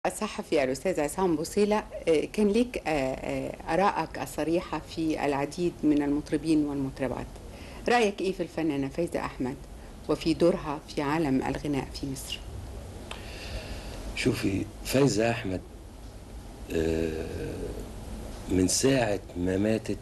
الصحفي الأستاذ عصام بوصيلة آه، كان لك آه، آه، آرائك الصريحة في العديد من المطربين والمطربات رأيك إيه في الفنانة فايزة أحمد وفي دورها في عالم الغناء في مصر شوفي فايزة أحمد آه، من ساعة ما ماتت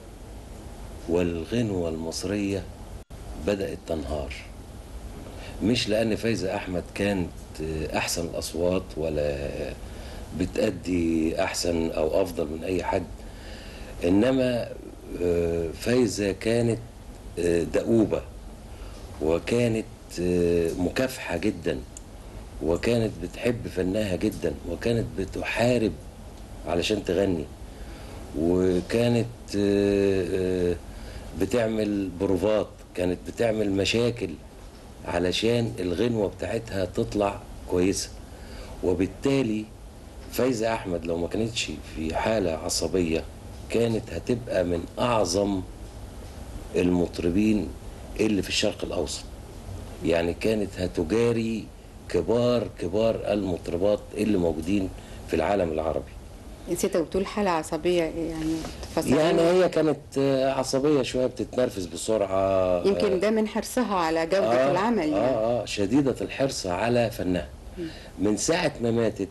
والغنوة المصرية بدأت تنهار مش لأن فايزة أحمد كانت آه، أحسن الأصوات ولا بتأدي أحسن أو أفضل من أي حد إنما آه، فايزة كانت آه، دؤوبة وكانت آه، مكافحة جدا وكانت بتحب فنها جدا وكانت بتحارب علشان تغني وكانت آه، آه، بتعمل بروفات كانت بتعمل مشاكل علشان الغنوة بتاعتها تطلع كويسة وبالتالي فايزة أحمد لو ما كانتش في حالة عصبية كانت هتبقى من أعظم المطربين اللي في الشرق الأوسط يعني كانت هتجاري كبار كبار المطربات اللي موجودين في العالم العربي نسيتك بتقول حالة عصبية يعني تفسرها يعني لي؟ هي كانت آه، عصبية شوية بتتنرفز بسرعة يمكن ده من حرصها على جودة العمل يعني اه اه شديدة الحرص على فنها من ساعة ما ماتت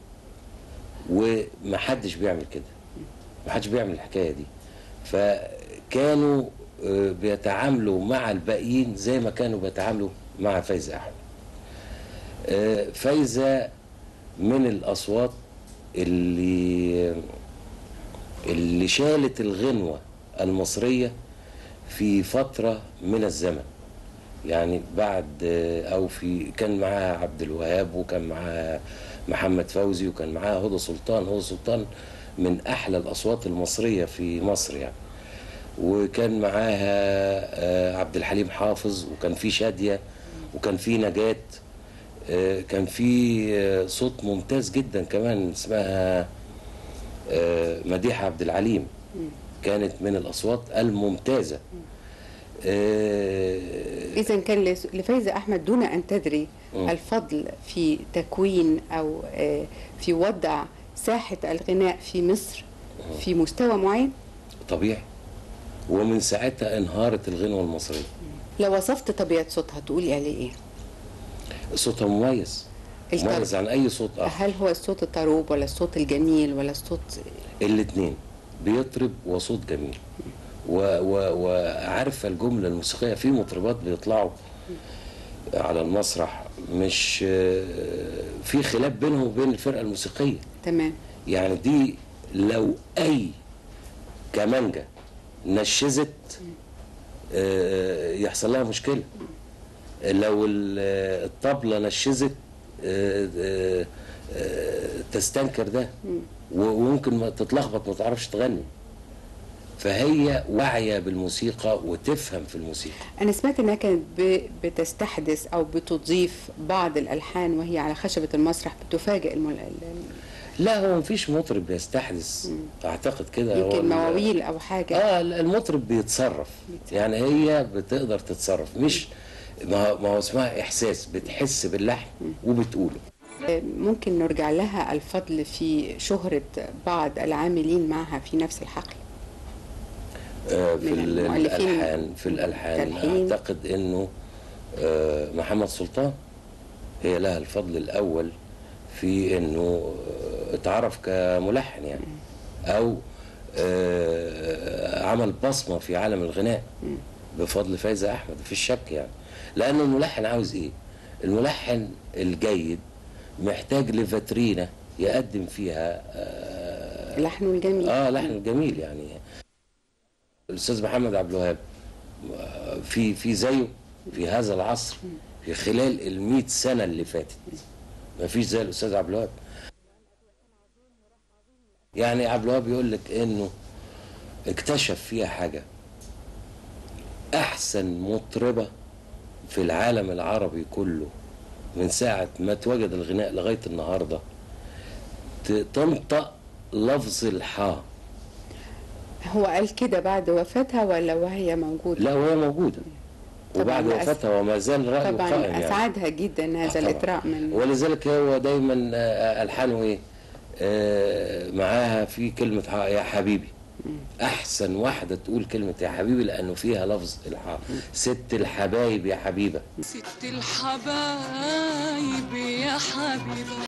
ومحدش بيعمل كده محدش بيعمل الحكاية دي فكانوا آه، بيتعاملوا مع الباقيين زي ما كانوا بيتعاملوا مع فايزة أحمد آه، فايزة من الأصوات اللي اللي شالت الغنوة المصرية في فترة من الزمن يعني بعد او في كان معاها عبد الوهاب وكان معاها محمد فوزي وكان معاها هدى سلطان هدى سلطان من احلى الاصوات المصريه في مصر يعني وكان معاها آه، عبد الحليم حافظ وكان في شاديه وكان في نجاة آه، كان في آه، صوت ممتاز جدا كمان اسمها آه، مديحه عبد العليم كانت من الاصوات الممتازه آه، إذا كان لس- لفايزة أحمد دون أن تدري مم. الفضل في تكوين أو آه، في وضع ساحة الغناء في مصر في مستوى معين طبيعي ومن ساعتها انهارت الغنوة المصرية لو وصفت طبيعة صوتها تقولي عليه إيه؟ صوتها مميز الطرب. مميز عن أي صوت آخر هل هو الصوت الطروب ولا الصوت الجميل ولا الصوت الاتنين بيطرب وصوت جميل و- و- وعارفة الجملة الموسيقية في مطربات بيطلعوا على المسرح مش آه، في خلاف بينهم وبين الفرقة الموسيقية تمام يعني دي لو اي كمانجا نشزت آه، يحصل لها مشكله لو ال- آه، الطبله نشزت آه، آه، آه، تستنكر ده و- وممكن ما تتلخبط ما تعرفش تغني فهي واعيه بالموسيقى وتفهم في الموسيقى أنا سمعت إنها كانت ب- بتستحدث أو بتضيف بعض الألحان وهي على خشبة المسرح بتفاجئ الم... ال- لا هو مفيش مطرب بيستحدث اعتقد كده هو يمكن ال- مواويل أو حاجة اه المطرب بيتصرف يعني هي بتقدر تتصرف مش ما هو- ما هو اسمها احساس بتحس باللحن وبتقوله آه، ممكن نرجع لها الفضل في شهرة بعض العاملين معها في نفس الحقل آه في من ال- المؤلفين الالحان في الالحان تلحين. اعتقد انه آه محمد سلطان هي لها الفضل الاول في انه آه، اتعرف كملحن يعني او آه عمل بصمه في عالم الغناء بفضل فايزه احمد في الشك يعني لان الملحن عاوز ايه الملحن الجيد محتاج لفترينه يقدم فيها آه لحنه الجميل اه لحن جميل يعني الاستاذ محمد عبد الوهاب آه، في في زيه في هذا العصر في خلال ال سنه اللي فاتت ما فيش زي الاستاذ عبد الوهاب يعني عبد الوهاب يقول لك انه اكتشف فيها حاجه احسن مطربه في العالم العربي كله من ساعه ما اتوجد الغناء لغايه النهارده ت- تنطق لفظ الحاء هو قال كده بعد وفاتها ولا وهي موجودة؟ لا وهي موجودة طبعاً وبعد لأس- وفاتها وما زال رأيه طبعا قائم يعني أسعدها جدا هذا طبعاً. الإطراء من ولذلك هو دايما آه، ألحانه إيه آه، معاها في كلمة ح- يا حبيبي أحسن واحدة تقول كلمة يا حبيبي لأنه فيها لفظ الحاء ست الحبايب يا حبيبة ست الحبايب يا حبيبة